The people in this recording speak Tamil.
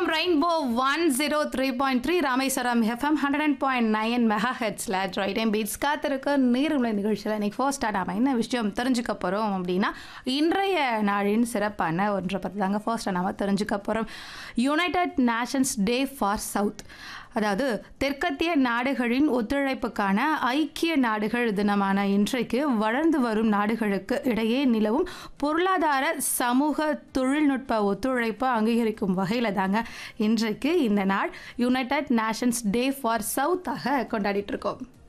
FM rainbow one zero three point three Rameswaram FM hundred and point nine மெகா ஹெட்ஸில் ட்ரை டைம் பீட்ஸ் காத்திருக்க நீர்மலை நிகழ்ச்சியில் இன்னைக்கு ஃபர்ஸ்ட்டாக நாம என்ன விஷயம் தெரிஞ்சுக்க போகிறோம் அப்படின்னா இன்றைய நாளின் சிறப்பான ஒன்றை பற்றி தாங்க ஃபர்ஸ்ட்டாக நாம தெரிஞ்சுக்க போகிறோம் United Nations day for south அதாவது தெற்கத்திய நாடுகளின் ஒத்துழைப்புக்கான ஐக்கிய நாடுகள் தினமான இன்றைக்கு வளர்ந்து வரும் நாடுகளுக்கு இடையே நிலவும் பொருளாதார சமூக தொழில்நுட்ப ஒத்துழைப்பை அங்கீகரிக்கும் வகையில் தாங்க இன்றைக்கு இந்த நாள் யுனைடெட் நேஷன்ஸ் டே ஃபார் சவுத்தாக கொண்டாடிட்டு இருக்கோம்